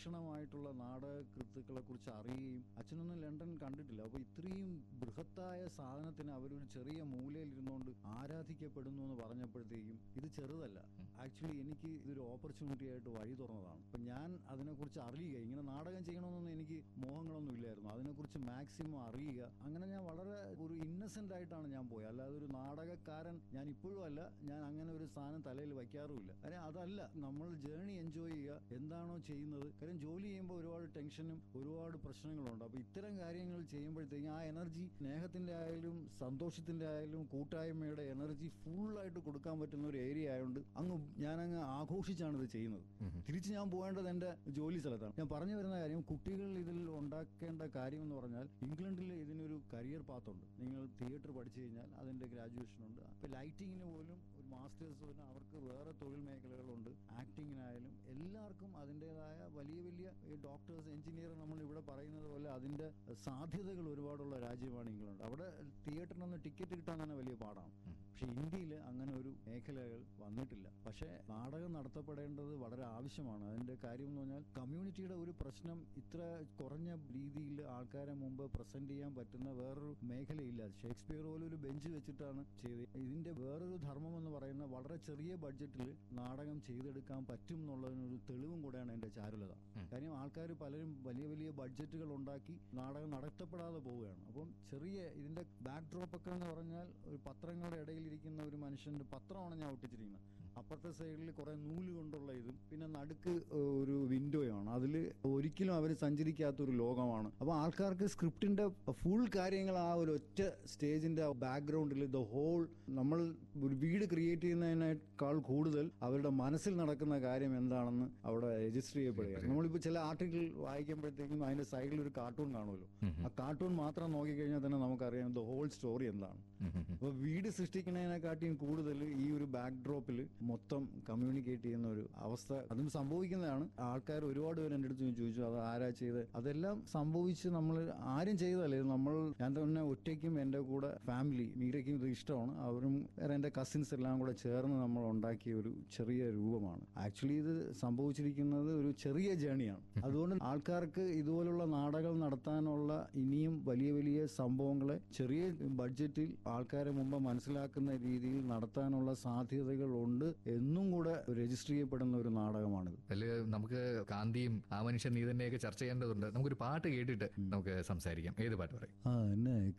വിലക്ഷണമായിട്ടുള്ള നാടകകൃത്തുക്കളെ കുറിച്ച് അറിയുകയും അച്ഛനൊന്നും ലണ്ടൻ കണ്ടിട്ടില്ല അപ്പോൾ ഇത്രയും ബൃഹത്തായ സാധനത്തിന് അവരൊരു ചെറിയ മൂലയിൽ ഇരുന്നുകൊണ്ട് ആരാധിക്കപ്പെടുന്നു എന്ന് പറഞ്ഞപ്പോഴത്തേക്കും ഇത് ചെറുതല്ല ആക്ച്വലി എനിക്ക് ഇതൊരു ഓപ്പർച്യൂണിറ്റി ആയിട്ട് വഴി തുറന്നതാണ് അപ്പം ഞാൻ അതിനെക്കുറിച്ച് അറിയുക ഇങ്ങനെ നാടകം ചെയ്യണമെന്നൊന്നും എനിക്ക് മോഹങ്ങളൊന്നും ഇല്ലായിരുന്നു അതിനെക്കുറിച്ച് മാക്സിമം അറിയുക അങ്ങനെ ഞാൻ വളരെ ഒരു ഇന്നസെന്റ് ആയിട്ടാണ് ഞാൻ പോയത് അല്ലാതെ ഒരു നാടകക്കാരൻ ഞാൻ ഇപ്പോഴും അല്ല ഞാൻ അങ്ങനെ ഒരു സാധനം തലയിൽ വയ്ക്കാറുമില്ല കാര്യം അതല്ല നമ്മൾ ജേണി എൻജോയ് ചെയ്യുക എന്താണോ ചെയ്യുന്നത് കാര്യം ജോലി ചെയ്യുമ്പോൾ ഒരുപാട് ടെൻഷനും ഒരുപാട് പ്രശ്നങ്ങളുണ്ട് അപ്പോൾ ഇത്തരം കാര്യങ്ങൾ ചെയ്യുമ്പോഴത്തേക്കും ആ എനർജി സ്നേഹത്തിന്റെ ആയാലും സന്തോഷത്തിന്റെ ആയാലും കൂട്ടായ്മയുടെ എനർജി ഫുള്ളായിട്ട് കൊടുക്കാൻ പറ്റുന്ന ഒരു ഏരിയ ആയതുകൊണ്ട് അങ്ങ് ഞാനങ്ങ് ആഘോഷിച്ചാണ് ഇത് ചെയ്യുന്നത് തിരിച്ച് ഞാൻ പോകേണ്ടത് എന്റെ ജോലി സ്ഥലത്താണ് ഞാൻ പറഞ്ഞു വരുന്ന കാര്യം കുട്ടികൾ ഇതിൽ ഉണ്ടാക്കേണ്ട കാര്യം എന്ന് പറഞ്ഞാൽ ഇംഗ്ലണ്ടിൽ ഇതിനൊരു കരിയർ പാത്തുണ്ട് നിങ്ങൾ തിയേറ്റർ പഠിച്ചു കഴിഞ്ഞാൽ അതിന്റെ ഗ്രാജുവേഷൻ ഉണ്ട് അപ്പൊ ലൈറ്റിങ്ങിന് പോലും ഒരു മാസ്റ്റേഴ്സ് പോലും അവർക്ക് വേറെ തൊഴിൽ മേഖലകളുണ്ട് ആക്ടിങ്ങിനായാലും എല്ലാവർക്കും അതിൻ്റെതായ വലിയ വലിയ ഡോക്ടേഴ്സ് എഞ്ചിനീയർ നമ്മൾ ഇവിടെ പറയുന്നത് പോലെ അതിന്റെ സാധ്യതകൾ ഒരുപാടുള്ള രാജ്യമാണ് ഇംഗ്ലണ്ട് അവിടെ തിയേറ്ററിനൊന്ന് ടിക്കറ്റ് കിട്ടാൻ തന്നെ വലിയ പാടാണ് പക്ഷെ ഇന്ത്യയിൽ അങ്ങനെ ഒരു മേഖലകൾ വന്നിട്ടില്ല പക്ഷേ നാടകം നടത്തപ്പെടേണ്ടത് വളരെ ആവശ്യമാണ് അതിന്റെ കാര്യം എന്ന് പറഞ്ഞാൽ കമ്മ്യൂണിറ്റിയുടെ ഒരു പ്രശ്നം ഇത്ര കുറഞ്ഞ രീതിയിൽ ആൾക്കാരെ മുമ്പ് പ്രസന്റ് ചെയ്യാൻ പറ്റുന്ന വേറൊരു മേഖലയില്ല ഷേക്സ്പിയർ പോലും ഒരു ബെഞ്ച് വെച്ചിട്ടാണ് ചെയ്തത് ഇതിന്റെ വേറൊരു ധർമ്മം എന്ന് പറയുന്ന വളരെ ചെറിയ ബഡ്ജറ്റിൽ നാടകം ചെയ്തെടുക്കാൻ പറ്റും എന്നുള്ളതിനൊരു തെളിവും കൂടെയാണ് എന്റെ ചാരുലത കാര്യം ആൾക്കാർ പലരും വലിയ വലിയ ബഡ്ജറ്റുകൾ ഉണ്ടാക്കി നാടകം നടത്തപ്പെടാതെ പോവുകയാണ് അപ്പം ചെറിയ ഇതിന്റെ ബാക്ക് ഡ്രോപ്പ് ഒക്കെ എന്ന് പറഞ്ഞാൽ ഒരു പത്രങ്ങളുടെ ഇടയിൽ ഇരിക്കുന്ന ഒരു മനുഷ്യന്റെ പത്രമാണ് ഞാൻ ഒട്ടിച്ചിരിക്കുന്നത് അപ്പുറത്തെ സൈഡിൽ കുറെ നൂല് കൊണ്ടുള്ള ഇതും പിന്നെ നടുക്ക് ഒരു വിൻഡോയാണ് അതിൽ ഒരിക്കലും അവർ സഞ്ചരിക്കാത്ത ഒരു ലോകമാണ് അപ്പൊ ആൾക്കാർക്ക് സ്ക്രിപ്റ്റിന്റെ ഫുൾ കാര്യങ്ങൾ ആ ഒരു ഒറ്റ സ്റ്റേജിന്റെ ബാക്ക്ഗ്രൗണ്ടിൽ ദ ഹോൾ നമ്മൾ ഒരു വീട് ക്രിയേറ്റ് ചെയ്യുന്നതിനേക്കാൾ കൂടുതൽ അവരുടെ മനസ്സിൽ നടക്കുന്ന കാര്യം എന്താണെന്ന് അവിടെ രജിസ്റ്റർ ചെയ്യപ്പെടുകയാണ് നമ്മളിപ്പോൾ ചില ആർട്ടിക്കിൾ വായിക്കുമ്പോഴത്തേക്കും അതിന്റെ സൈഡിൽ ഒരു കാർട്ടൂൺ കാണുമല്ലോ ആ കാർട്ടൂൺ മാത്രം നോക്കിക്കഴിഞ്ഞാൽ തന്നെ നമുക്കറിയാം ദ ഹോൾ സ്റ്റോറി എന്താണ് അപ്പൊ വീട് സൃഷ്ടിക്കുന്നതിനെക്കാട്ടിയും കൂടുതൽ ഈ ഒരു ബാക്ക് ഡ്രോപ്പിൽ മൊത്തം കമ്മ്യൂണിക്കേറ്റ് ചെയ്യുന്ന ഒരു അവസ്ഥ അതും സംഭവിക്കുന്നതാണ് ആൾക്കാർ ഒരുപാട് പേര് എൻ്റെ അടുത്ത് ചോദിച്ചു അത് ആരാ ചെയ്ത് അതെല്ലാം സംഭവിച്ച് നമ്മൾ ആരും ചെയ്തതല്ലേ ഇത് നമ്മൾ ഞാൻ തന്നെ ഒറ്റയ്ക്കും എൻ്റെ കൂടെ ഫാമിലി മീരയ്ക്കും ഇത് ഇഷ്ടമാണ് അവരും വേറെ എൻ്റെ കസിൻസ് എല്ലാം കൂടെ ചേർന്ന് നമ്മൾ ഉണ്ടാക്കിയ ഒരു ചെറിയ രൂപമാണ് ആക്ച്വലി ഇത് സംഭവിച്ചിരിക്കുന്നത് ഒരു ചെറിയ ജേണിയാണ് അതുകൊണ്ട് ആൾക്കാർക്ക് ഇതുപോലുള്ള നാടകം നടത്താനുള്ള ഇനിയും വലിയ വലിയ സംഭവങ്ങളെ ചെറിയ ബഡ്ജറ്റിൽ ആൾക്കാരെ മുമ്പ് മനസ്സിലാക്കുന്ന രീതിയിൽ നടത്താനുള്ള സാധ്യതകളുണ്ട് എന്നും കൂടെ രജിസ്റ്റർ ചെയ്യപ്പെടുന്ന ഒരു നാടകമാണിത് അതില് നമുക്ക് കാന്തിയും ആ മനുഷ്യൻ നീ തന്നെയൊക്കെ ചർച്ച ചെയ്യേണ്ടതുണ്ട് നമുക്കൊരു പാട്ട് കേട്ടിട്ട് നമുക്ക് സംസാരിക്കാം ഏത് പാട്ട് പറയും ആ എന്നെ